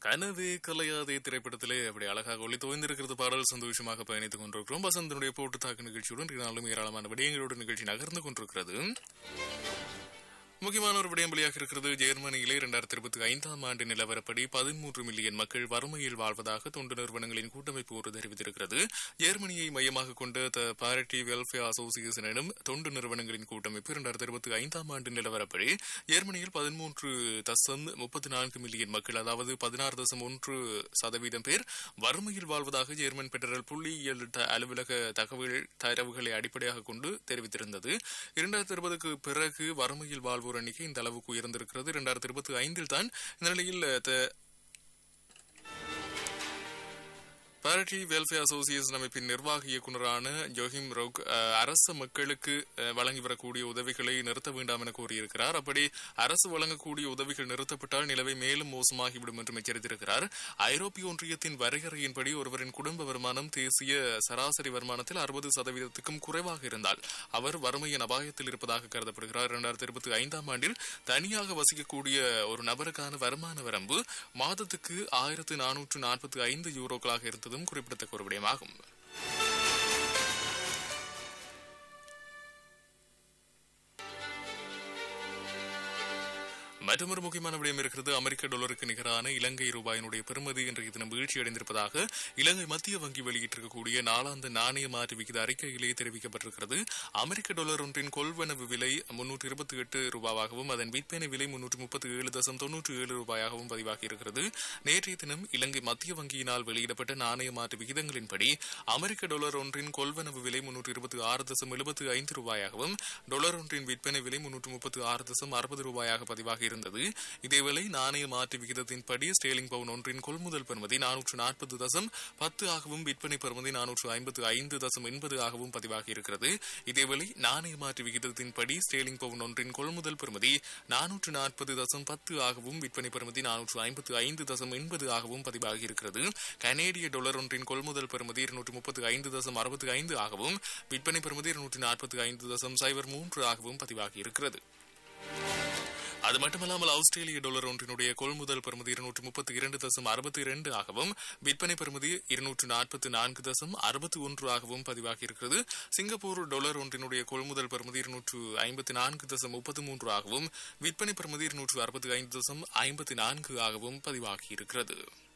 கனவே கலையாதே திரைப்படத்திலே அப்படி அழகாக ஒளி தோய்ந்திருக்கிறது பாடல் சந்தோஷமாக பயணித்துக் கொண்டிருக்கிறோம் வசந்தனுடைய போட்டு தாக்கு நிகழ்ச்சியுடன் நாளும் ஏராளமான விடயங்களோடு நிகழ்ச்சி நகர்ந்து கொண்டிருக்கிறது முக்கியமான ஒரு விடயம் வெளியாக இருக்கிறது ஜெர்மனியிலே இரண்டாயிரத்தி இருபத்தி ஐந்தாம் ஆண்டு நிலவரப்படி பதிமூன்று மில்லியன் மக்கள் வறுமையில் வாழ்வதாக தொண்டு நிறுவனங்களின் கூட்டமைப்பு ஒரு தெரிவித்திருக்கிறது ஜெர்மனியை மையமாக கொண்ட த பாரிட்டி வெல்ஃபேர் அசோசியேஷன் எனும் தொண்டு நிறுவனங்களின் கூட்டமைப்பு இரண்டாயிரத்தி இருபத்தி ஐந்தாம் ஆண்டு நிலவரப்படி ஜெர்மனியில் பதிமூன்று தசம் முப்பத்தி நான்கு மில்லியன் மக்கள் அதாவது பதினாறு தசம் ஒன்று சதவீதம் பேர் வறுமையில் வாழ்வதாக ஜெர்மன் பெடரல் புள்ளியியல் த- அலுவலக தகவல் தரவுகளை அடிப்படையாக கொண்டு தெரிவித்திருந்தது இரண்டாயிரத்தி இருபதுக்கு பிறகு வறுமையில் வாழ்வோர் எண்ணிக்கை இந்த அளவுக்கு உயர்ந்திருக்கிறது இரண்டாயிரத்தி இருபத்தி ஐந்தில் தான் இந்த நிலையில் த- பாரிட்டி வெல்ஃபேர் அசோசியேஷன் அமைப்பின் நிர்வாக இயக்குநரான ஜோஹிம் ரோக் அஹ், அரச மக்களுக்கு அஹ், வழங்கி வரக்கூடிய உதவிகளை நிறுத்த வேண்டாம் என கூறியிருக்கிறார் அப்படி அரசு வழங்கக்கூடிய உதவிகள் நிறுத்தப்பட்டால் நிலைமை மேலும் மோசமாகிவிடும் என்றும் எச்சரித்திருக்கிறார் ஐரோப்பிய ஒன்றியத்தின் வரையறையின்படி ஒருவரின் குடும்ப வருமானம் தேசிய சராசரி வருமானத்தில் அறுபது சதவீதத்துக்கும் குறைவாக இருந்தால் அவர் வறுமையின் அபாயத்தில் இருப்பதாக கருதப்படுகிறார் இரண்டாயிரத்தி இருபத்தி ஐந்தாம் ஆண்டில் தனியாக வசிக்கக்கூடிய ஒரு நபருக்கான வருமான வரம்பு மாதத்துக்கு ஆயிரத்து நானூற்று நாற்பத்தி ஐந்து யூரோக்களாக இருந்ததும் குறிப்பிடத்தக்க ஒரு விடயமாகும் மற்றொரு முக்கியமான விடயம் இருக்கிறது அமெரிக்க டாலருக்கு நிகரான இலங்கை ரூபாயினுடைய பெறுமதி இன்றைய தினம் வீழ்ச்சி அடைந்திருப்பதாக இலங்கை மத்திய வங்கி வெளியிட்டிருக்கக்கூடிய நாளாந்த நாணய மாற்று விகித அறிக்கையிலே தெரிவிக்கப்பட்டிருக்கிறது அமெரிக்க டாலர் ஒன்றின் கொள்வனவு விலை முன்னூற்று இருபத்தி எட்டு ரூபாவாகவும் அதன் விற்பனை விலை முன்னூற்று முப்பத்தி ஏழு தசம் தொன்னூற்றி ஏழு ரூபாயாகவும் பதிவாகி இருக்கிறது நேற்றைய தினம் இலங்கை மத்திய வங்கியினால் வெளியிடப்பட்ட நாணய மாற்று விகிதங்களின்படி அமெரிக்க டாலர் ஒன்றின் கொள்வனவு விலை முன்னூற்று இருபத்தி ஆறு தசம் எழுபத்தி ஐந்து ரூபாயாகவும் டாலர் ஒன்றின் விற்பனை விலை முன்னூற்று முப்பத்தி ஆறு தசம் அறுபது ரூபாயாக பதிவாகி இருந்தது இதேவேளை நாணய மாற்று விகிதத்தின்படி ஸ்டேலிங் பவுன் ஒன்றின் கொள்முதல் பெறுமதி நானூற்று நாற்பது தசம் பத்து ஆகவும் விற்பனை பெறுமதி நானூற்று ஐம்பத்து ஐந்து தசம் எண்பது ஆகவும் பதிவாகி இருக்கிறது இதேவேளை நாணய மாற்று விகிதத்தின்படி ஸ்டேலிங் பவுன் ஒன்றின் கொள்முதல் பெறுமதி நானூற்று நாற்பது தசம் பத்து ஆகவும் விற்பனை பெறுமதி நானூற்று ஐம்பத்து ஐந்து தசம் எண்பது ஆகவும் பதிவாகி இருக்கிறது கனேடிய டாலர் ஒன்றின் கொள்முதல் பெறுமதி இருநூற்று முப்பத்து ஐந்து தசம் அறுபத்தி ஐந்து ஆகவும் விற்பனை பெறுமதி இருநூற்று நாற்பத்தி ஐந்து தசம் சைபர் மூன்று ஆகவும் பதிவாகி இருக்கிறது அது மட்டுமல்லாமல் ஆஸ்திரேலிய டாலர் ஒன்றினுடைய கொள்முதல் பெறுமதி இருநூற்று முப்பத்தி இரண்டு தசம் அறுபத்தி இரண்டு ஆகவும் விற்பனை பெறுமதி இருநூற்று நாற்பத்தி நான்கு தசம் அறுபத்தி ஒன்று ஆகவும் பதிவாகி இருக்கிறது சிங்கப்பூர் டாலர் ஒன்றினுடைய கொள்முதல் பெறுமதி இருநூற்று ஐம்பத்தி நான்கு தசம் முப்பத்தி மூன்று ஆகவும் விற்பனை பெறுமதி இருநூற்று அறுபத்தி ஐந்து தசம் ஐம்பத்தி நான்கு ஆகவும் பதிவாகி இருக்கிறது